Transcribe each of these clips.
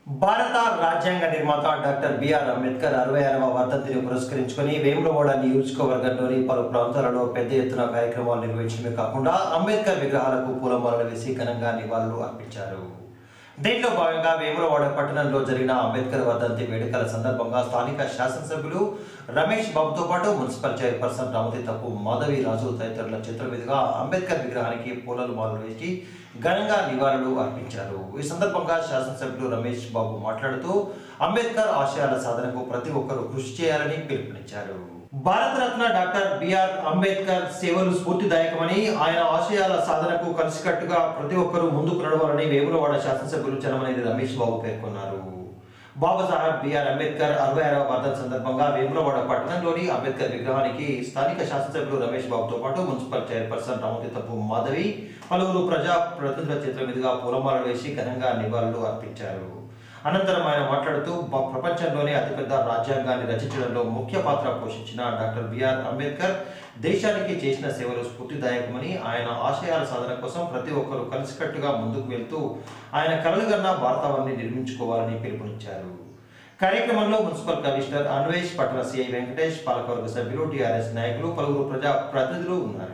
భారత రాజ్యాంగ నిర్మాత డాక్టర్ బిఆర్ అంబేద్కర్ అరవై ఆరవ వర్ధంతిని పురస్కరించుకొని వేములవాడ నియోజకవర్గంలోని పలు ప్రాంతాలలో పెద్ద ఎత్తున కార్యక్రమాలు నిర్వహించడమే కాకుండా అంబేద్కర్ విగ్రహాలకు పూలమాలలు వేసి ఘనంగా నివాళులు అర్పించారు దీంట్లో భాగంగా వేములవాడ పట్టణంలో జరిగిన అంబేద్కర్ వర్ధంతి వేడుకల సందర్భంగా స్థానిక శాసనసభ్యులు రమేష్ బాబుతో పాటు మున్సిపల్ చైర్పర్సన్ రామతి తప్పు మాధవి రాజు తదితరుల చేతుల మీదుగా అంబేద్కర్ విగ్రహానికి పూలలు మాలలు వేసి ఘనంగా నివాళులు అర్పించారు ఈ సందర్భంగా శాసనసభ్యులు రమేష్ బాబు మాట్లాడుతూ అంబేద్కర్ ఆశయాల సాధనకు ప్రతి ఒక్కరూ కృషి చేయాలని పిలుపునిచ్చారు భారతరత్న డాక్టర్ బిఆర్ అంబేద్కర్ సేవలు స్ఫూర్తిదాయకమని ఆయన ఆశయాల సాధనకు కలిసికట్టుగా ప్రతి ఒక్కరూ ముందుకు నడవాలని వేములవాడ శాసనసభ్యులు చలమనేని రమేష్ బాబు పేర్కొన్నారు బాబాసాహెబ్ బిఆర్ అంబేద్కర్ అరవై ఆరవ వర్ధన్ సందర్భంగా వేములవాడ పట్టణంలోని అంబేద్కర్ విగ్రహానికి స్థానిక శాసనసభ్యులు రమేష్ బాబుతో పాటు మున్సిపల్ చైర్పర్సన్ రామతి తప్పు మాధవి పలువురు ప్రజా ప్రతినిధుల చేతుల మీదుగా పూలమాలలు వేసి ఘనంగా నివాళులు అర్పించారు అనంతరం ఆయన మాట్లాడుతూ బ- ప్రపంచంలోనే అతిపెద్ద రాజ్యాంగాన్ని రచించడంలో ముఖ్య పాత్ర పోషించిన డాక్టర్ బిఆర్ అంబేద్కర్ దేశానికి చేసిన సేవలు స్ఫూర్తిదాయకమని ఆయన ఆశయాల సాధన కోసం ప్రతి ఒక్కరూ కలిసికట్టుగా ముందుకు వెళ్తూ ఆయన కలలుగన్న భారతావన్ని నిర్మించుకోవాలని పిలుపునిచ్చారు కార్యక్రమంలో మున్సిపల్ కమిషనర్ అన్వేష్ పట్టణ సిఐ వెంకటేష్ పాలకవర్గ సభ్యులు టీఆర్ఎస్ నాయకులు పలువురు ప్రజా ప్రతినిధులు ఉన్నారు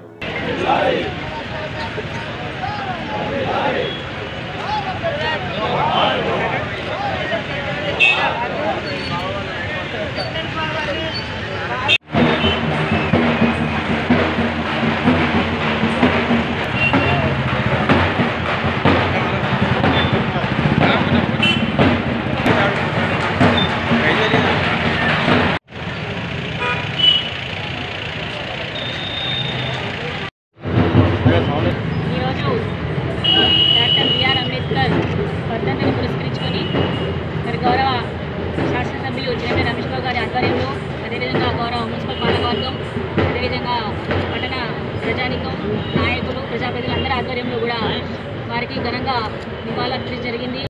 ఈరోజు డాక్టర్ బిఆర్ అంబేద్కర్ వర్ధంతిని పురస్కరించుకొని మరి గౌరవ శాసనసభ్యులు చిరంజీవి రమేష్ బాబు గారి ఆధ్వర్యంలో అదేవిధంగా గౌరవ మున్సిపల్ పాలకవర్గం అదేవిధంగా పట్టణ ప్రజానికం నాయకులు ప్రజాప్రతినిధులు అందరి ఆధ్వర్యంలో కూడా వారికి ఘనంగా నివాళులర్పించడం జరిగింది